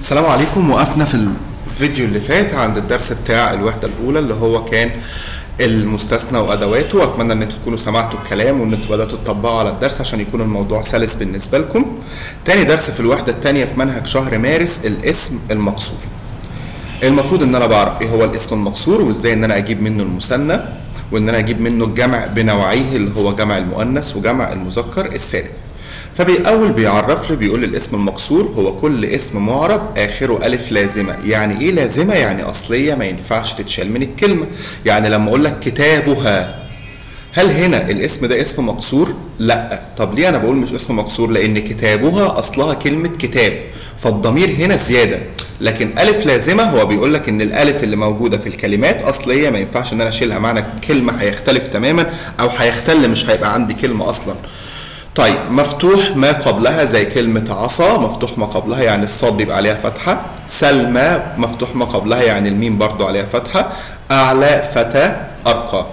السلام عليكم وقفنا في الفيديو اللي فات عند الدرس بتاع الوحدة الأولى اللي هو كان المستثنى وأدواته وأتمنى إن انتوا تكونوا سمعتوا الكلام وإن انتوا بدأتوا تطبقوا على الدرس عشان يكون الموضوع سلس بالنسبة لكم. تاني درس في الوحدة التانية في منهج شهر مارس الاسم المقصور. المفروض إن أنا بعرف إيه هو الاسم المقصور وإزاي إن أنا أجيب منه المثنى وإن أنا أجيب منه الجمع بنوعيه اللي هو جمع المؤنث وجمع المذكر السالم. فبالأول بيعرف لي بيقول لي الاسم المقصور هو كل اسم معرب آخره ألف لازمة يعني إيه لازمة يعني أصلية ما ينفعش تتشال من الكلمة يعني لما أقول لك كتابها هل هنا الاسم ده اسم مقصور؟ لا طب ليه أنا بقول مش اسم مقصور لأن كتابها أصلها كلمة كتاب فالضمير هنا زيادة لكن ألف لازمة هو بيقول لك إن الألف اللي موجودة في الكلمات أصلية ما ينفعش إن أنا أشيلها معنى كلمة هيختلف تماما أو هيختل مش هيبقى عندي كلمة أصلا طيب مفتوح ما قبلها زي كلمة عصا مفتوح ما قبلها يعني الصاد بيبقى عليها فتحة سلمى مفتوح ما قبلها يعني الميم برضو عليها فتحة أعلى فتى أرقى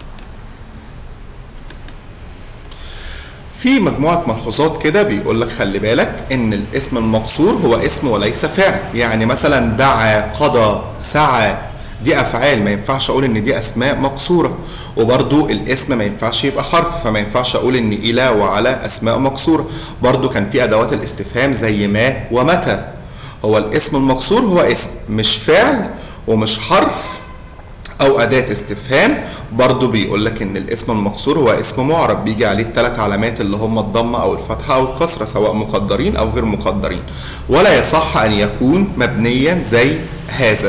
في مجموعة ملحوظات كده بيقول لك خلي بالك إن الاسم المقصور هو اسم وليس فعل يعني مثلا دعا قضى سعى دي افعال ما ينفعش اقول ان دي اسماء مقصوره وبرضو الاسم ما ينفعش يبقى حرف فما ينفعش اقول ان الى وعلى اسماء مقصوره برضو كان في ادوات الاستفهام زي ما ومتى هو الاسم المقصور هو اسم مش فعل ومش حرف او اداه استفهام برضو بيقول لك ان الاسم المقصور هو اسم معرب بيجي عليه الثلاث علامات اللي هم الضمه او الفتحه او الكسره سواء مقدرين او غير مقدرين ولا يصح ان يكون مبنيا زي هذا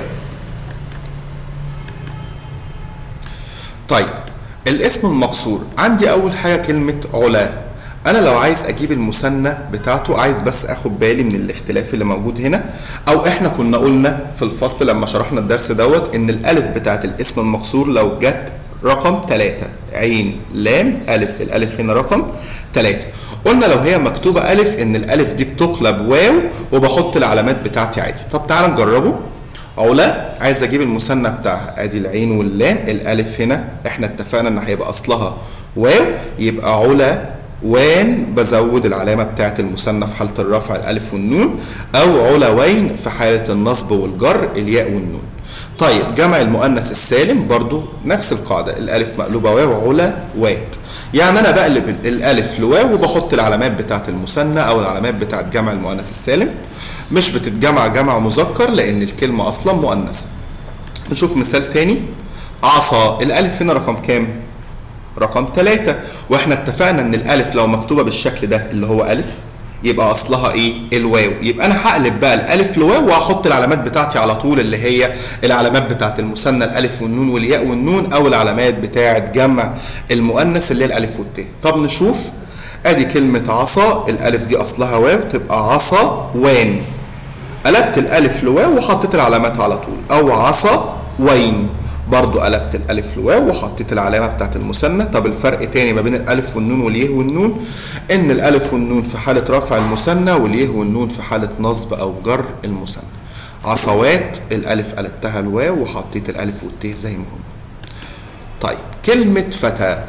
طيب الاسم المقصور عندي اول حاجه كلمه علا انا لو عايز اجيب المثنى بتاعته عايز بس اخد بالي من الاختلاف اللي موجود هنا او احنا كنا قلنا في الفصل لما شرحنا الدرس دوت ان الالف بتاعت الاسم المقصور لو جت رقم 3 عين لام الف الالف هنا رقم 3 قلنا لو هي مكتوبه الف ان الالف دي بتقلب واو وبحط العلامات بتاعتي عادي طب تعال نجربه علا عايز اجيب المثنى بتاعها ادي العين واللام الالف هنا احنا اتفقنا ان هيبقى اصلها واو يبقى علا وان بزود العلامه بتاعه المثنى في حاله الرفع الالف والنون او علوين في حاله النصب والجر الياء والنون طيب جمع المؤنث السالم برضو نفس القاعده الالف مقلوبه واو علا وات يعني انا بقلب الالف لواو وبحط العلامات بتاعه المثنى او العلامات بتاعه جمع المؤنث السالم مش بتتجمع جمع مذكر لان الكلمه اصلا مؤنثه نشوف مثال تاني عصا الالف هنا رقم كام رقم ثلاثة واحنا اتفقنا ان الالف لو مكتوبه بالشكل ده اللي هو الف يبقى اصلها ايه الواو يبقى انا هقلب بقى الالف لواو وهحط العلامات بتاعتي على طول اللي هي العلامات بتاعت المثنى الالف والنون والياء والنون او العلامات بتاعت جمع المؤنث اللي هي الالف والتاء طب نشوف ادي كلمه عصا الالف دي اصلها واو تبقى عصا وان قلبت الالف لواو وحطيت العلامات على طول او عصا وين برضو قلبت الالف لواو وحطيت العلامه بتاعت المثنى طب الفرق تاني ما بين الالف والنون واليه والنون ان الالف والنون في حاله رفع المثنى واليه والنون في حاله نصب او جر المثنى عصوات الالف قلبتها الواو وحطيت الالف والتاء زي ما هم طيب كلمه فتى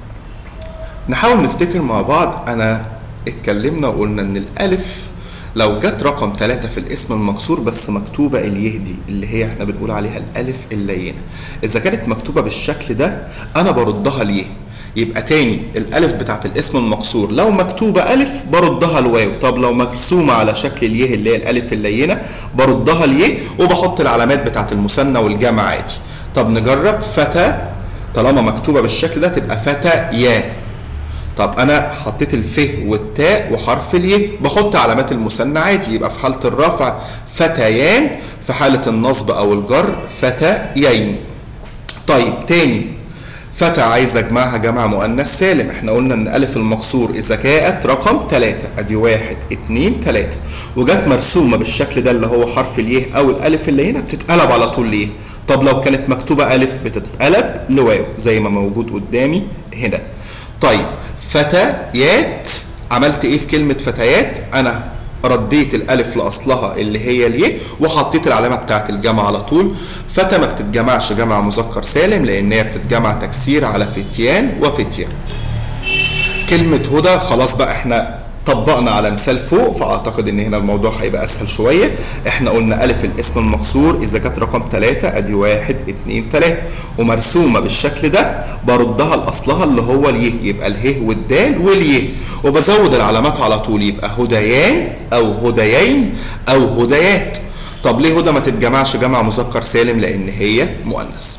نحاول نفتكر مع بعض انا اتكلمنا وقلنا ان الالف لو جت رقم ثلاثة في الاسم المكسور بس مكتوبة اليه دي اللي هي احنا بنقول عليها الألف اللينة إذا كانت مكتوبة بالشكل ده أنا بردها ليه يبقى تاني الألف بتاعت الاسم المكسور لو مكتوبة ألف بردها الواو طب لو مرسومة على شكل اليه اللي هي الألف اللينة بردها اليه وبحط العلامات بتاعت المثنى والجمع عادي طب نجرب فتى طالما مكتوبة بالشكل ده تبقى فتى يا طب انا حطيت الف والتاء وحرف اليه بحط علامات المثنى عادي يبقى في حاله الرفع فتيان في حاله النصب او الجر فتيين طيب تاني فتى عايز اجمعها جمع مؤنث سالم احنا قلنا ان الف المقصور اذا كانت رقم ثلاثة ادي واحد اتنين ثلاثة وجت مرسومة بالشكل ده اللي هو حرف اليه او الالف اللي هنا بتتقلب على طول ليه طب لو كانت مكتوبة الف بتتقلب لواو زي ما موجود قدامي هنا طيب فتيات عملت ايه في كلمة فتيات انا رديت الالف لاصلها اللي هي اليه وحطيت العلامه بتاعت الجمع على طول فتى ما بتتجمعش جمع مذكر سالم لان هي بتتجمع تكسير على فتيان وفتيه كلمه هدى خلاص بقى احنا طبقنا على مثال فوق فاعتقد ان هنا الموضوع هيبقى اسهل شويه احنا قلنا الف الاسم المكسور اذا كانت رقم 3 ادي 1 2 3 ومرسومه بالشكل ده بردها لاصلها اللي هو اليه يبقى اله والدال واليه وبزود العلامات على طول يبقى هديان او هديين او هديات طب ليه هدى ما تتجمعش جمع مذكر سالم لان هي مؤنث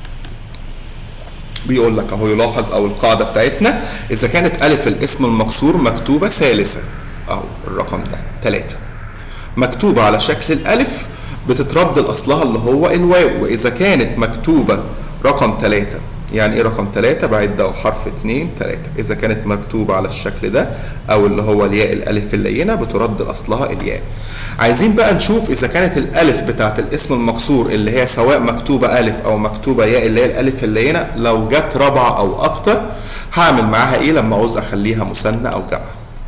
بيقول لك اهو يلاحظ او القاعده بتاعتنا اذا كانت الف الاسم المكسور مكتوبه ثالثه اهو الرقم ده 3 مكتوبه على شكل الالف بتترد لاصلها اللي هو الواو واذا كانت مكتوبه رقم 3 يعني ايه رقم 3 بعد ده حرف 2 3 اذا كانت مكتوبه على الشكل ده او اللي هو الياء الالف اللينه بترد لاصلها الياء عايزين بقى نشوف اذا كانت الالف بتاعت الاسم المكسور اللي هي سواء مكتوبه الف او مكتوبه ياء اللي هي الالف اللينه لو جت رابعه او اكتر هعمل معاها ايه لما عاوز اخليها مثنى او جمع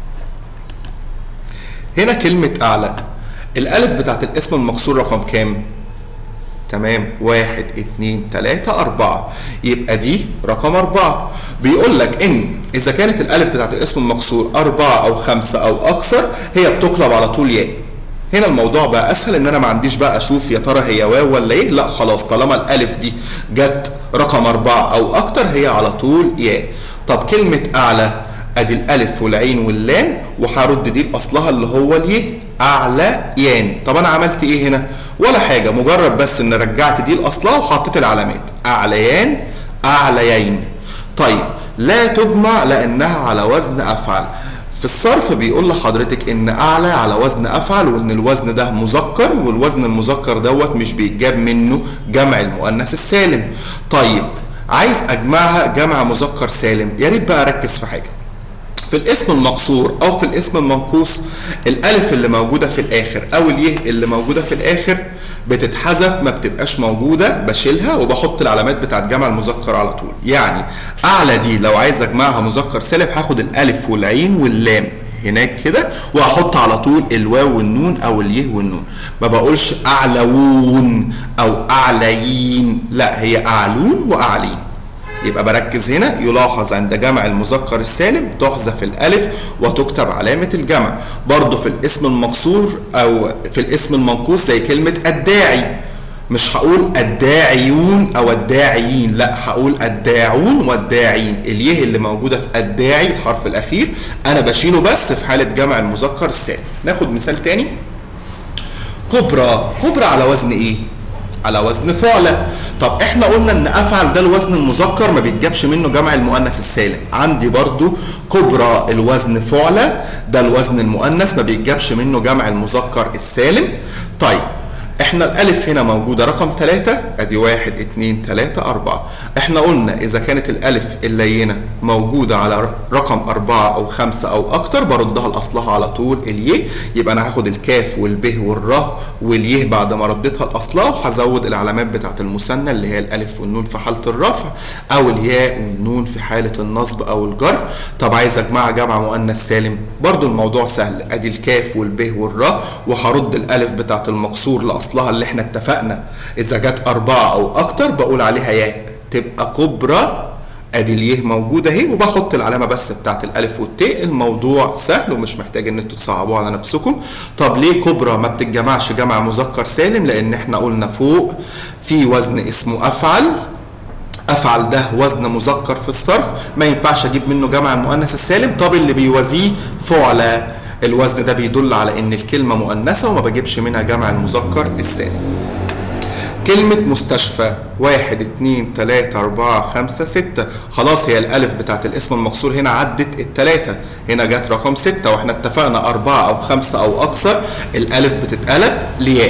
هنا كلمه اعلى الالف بتاعت الاسم المكسور رقم كام تمام واحد اتنين تلاتة أربعة يبقى دي رقم أربعة بيقول لك إن إذا كانت الألف بتاعت الاسم المكسور أربعة أو خمسة أو أكثر هي بتقلب على طول ياء هنا الموضوع بقى اسهل ان انا ما عنديش بقى اشوف يا ترى هي واو ولا ايه لا خلاص طالما الالف دي جت رقم اربعة او اكتر هي على طول ياء طب كلمة اعلى ادي الالف والعين واللام وهرد دي لاصلها اللي هو اليه اعلى يان طب انا عملت ايه هنا ولا حاجه مجرد بس ان رجعت دي لاصلها وحطيت العلامات اعليان اعليين طيب لا تجمع لانها على وزن افعل في الصرف بيقول لحضرتك ان اعلى على وزن افعل وان الوزن ده مذكر والوزن المذكر دوت مش بيتجاب منه جمع المؤنث السالم طيب عايز اجمعها جمع مذكر سالم يا ريت بقى اركز في حاجه في الاسم المقصور او في الاسم المنقوص الالف اللي موجوده في الاخر او اليه اللي موجوده في الاخر بتتحذف ما بتبقاش موجوده بشيلها وبحط العلامات بتاعت جمع المذكر على طول يعني اعلى دي لو عايز اجمعها مذكر سالم هاخد الالف والعين واللام هناك كده وهحط على طول الواو والنون او اليه والنون ما بقولش اعلوون او اعليين لا هي اعلون واعلين يبقى بركز هنا يلاحظ عند جمع المذكر السالم تحذف الالف وتكتب علامه الجمع برضه في الاسم المقصور او في الاسم المنقوص زي كلمه الداعي مش هقول الداعيون او الداعيين لا هقول الداعون والداعين اليه اللي موجوده في الداعي الحرف الاخير انا بشيله بس في حاله جمع المذكر السالم ناخد مثال تاني كبرى كبرى على وزن ايه على وزن فعلة طب احنا قلنا ان افعل ده الوزن المذكر ما بيتجابش منه جمع المؤنث السالم عندي برضو كبرى الوزن فعلة ده الوزن المؤنث ما بيتجابش منه جمع المذكر السالم طيب احنا الالف هنا موجودة رقم 3 ادي 1 2 3 4 احنا قلنا اذا كانت الالف اللينة موجودة على رقم 4 او 5 او اكتر بردها لاصلها على طول اليه يبقى انا هاخد الكاف والب والراء واليه بعد ما رديتها لاصلها وهزود العلامات بتاعت المثنى اللي هي الالف والنون في حالة الرفع او الياء والنون في حالة النصب او الجر طب عايز اجمعها جمع مؤنث سالم برضو الموضوع سهل ادي الكاف والب والراء وهرد الالف بتاعت المقصور لاصلها اصلها اللي احنا اتفقنا اذا جت اربعة او اكتر بقول عليها ياء تبقى كبرى ادي اليه موجوده اهي وبحط العلامه بس بتاعت الالف والتاء الموضوع سهل ومش محتاج ان انتوا تصعبوه على نفسكم طب ليه كبرى ما بتتجمعش جمع مذكر سالم لان احنا قلنا فوق في وزن اسمه افعل افعل ده وزن مذكر في الصرف ما ينفعش اجيب منه جمع المؤنث السالم طب اللي بيوازيه فعلى الوزن ده بيدل على ان الكلمة مؤنثة وما بجيبش منها جمع المذكر السالم كلمة مستشفى واحد اتنين تلاتة اربعة خمسة ستة خلاص هي الالف بتاعت الاسم المقصور هنا عدت التلاتة هنا جت رقم ستة واحنا اتفقنا اربعة او خمسة او اكثر الالف بتتقلب لياء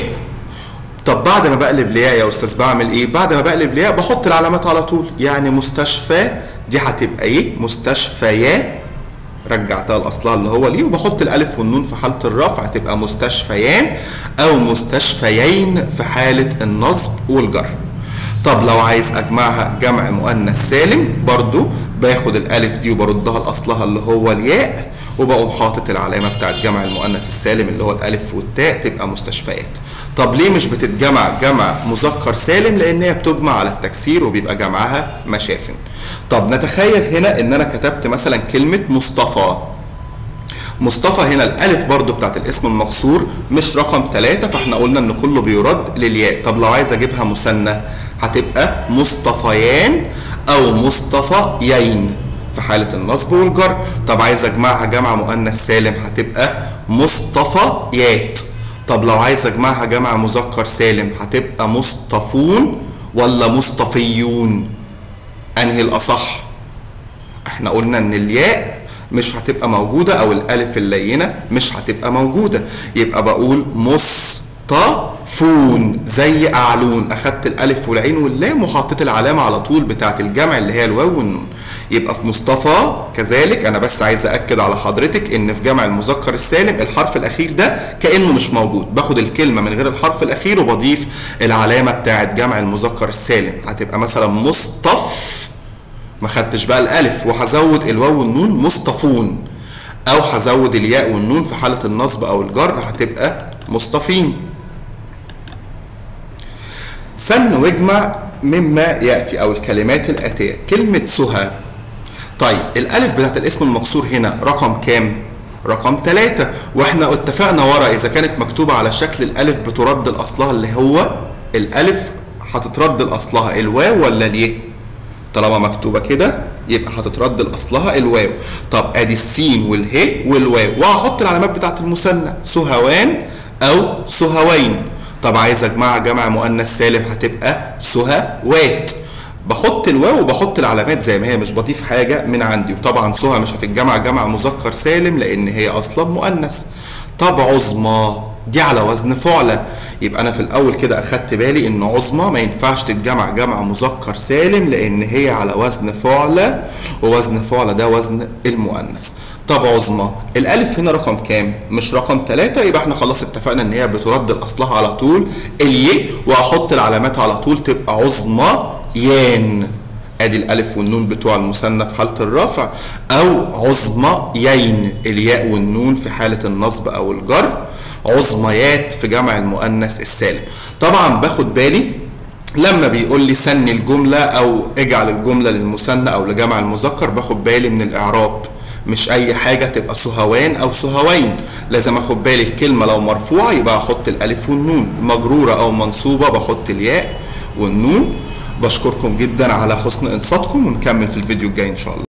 طب بعد ما بقلب لياء يا استاذ بعمل ايه بعد ما بقلب لياء بحط العلامات على طول يعني مستشفى دي هتبقى ايه مستشفيا رجعتها لاصلها اللي هو ليه وبحط الالف والنون في حاله الرفع تبقى مستشفيان او مستشفيين في حاله النصب والجر طب لو عايز اجمعها جمع مؤنث سالم برضو باخد الالف دي وبردها لاصلها اللي هو الياء وبقوم حاطط العلامه بتاعت جمع المؤنث السالم اللي هو الالف والتاء تبقى مستشفيات طب ليه مش بتتجمع جمع مذكر سالم لان هي بتجمع على التكسير وبيبقى جمعها مشافن طب نتخيل هنا ان انا كتبت مثلا كلمه مصطفى مصطفى هنا الالف برضو بتاعت الاسم المقصور مش رقم ثلاثة فاحنا قلنا ان كله بيرد للياء طب لو عايز اجيبها مثنى هتبقى مصطفيان او مصطفيين في حالة النصب والجر طب عايز اجمعها جمع مؤنث سالم هتبقى مصطفيات طب لو عايز اجمعها جمع مذكر سالم هتبقى مصطفون ولا مصطفيون انهي الاصح احنا قلنا ان الياء مش هتبقى موجودة او الالف اللينة مش هتبقى موجودة يبقى بقول مصطفون زي اعلون اخدت الالف والعين واللام وحطيت العلامة على طول بتاعت الجمع اللي هي الواو والنون يبقى في مصطفى كذلك انا بس عايز اكد على حضرتك ان في جمع المذكر السالم الحرف الاخير ده كانه مش موجود باخد الكلمه من غير الحرف الاخير وبضيف العلامه بتاعت جمع المذكر السالم هتبقى مثلا مصطف ما خدتش بقى الالف وهزود الواو والنون مصطفون او هزود الياء والنون في حاله النصب او الجر هتبقى مصطفين سن واجمع مما ياتي او الكلمات الاتيه كلمه سهى طيب الالف بتاعت الاسم المكسور هنا رقم كام رقم ثلاثة واحنا اتفقنا ورا اذا كانت مكتوبة على شكل الالف بترد الاصلها اللي هو الالف هتترد الاصلها الواو ولا اليه طالما مكتوبة كده يبقى هتترد الاصلها الواو طب ادي السين والهي والواو وهحط العلامات بتاعت المثنى سهوان او سهوين طب عايز اجمع جمع مؤنث سالم هتبقى سهوات بحط الواو وبحط العلامات زي ما هي مش بضيف حاجه من عندي وطبعا سهى مش هتتجمع جمع مذكر سالم لان هي اصلا مؤنث طب عظمى دي على وزن فعلة يبقى انا في الاول كده اخدت بالي ان عظمى ما ينفعش تتجمع جمع مذكر سالم لان هي على وزن فعلة ووزن فعلة ده وزن المؤنث طب عظمى الالف هنا رقم كام مش رقم ثلاثة يبقى احنا خلاص اتفقنا ان هي بترد الاصلها على طول اليه واحط العلامات على طول تبقى عظمى يان ادي الالف والنون بتوع المثنى في حاله الرفع او عظميين الياء والنون في حاله النصب او الجر عظميات في جمع المؤنث السالم طبعا باخد بالي لما بيقول لي سن الجمله او اجعل الجمله للمثنى او لجمع المذكر باخد بالي من الاعراب مش اي حاجه تبقى سهوان او سهوين لازم اخد بالي الكلمه لو مرفوعه يبقى احط الالف والنون مجروره او منصوبه بحط الياء والنون بشكركم جدا على حسن انصاتكم ونكمل في الفيديو الجاي ان شاء الله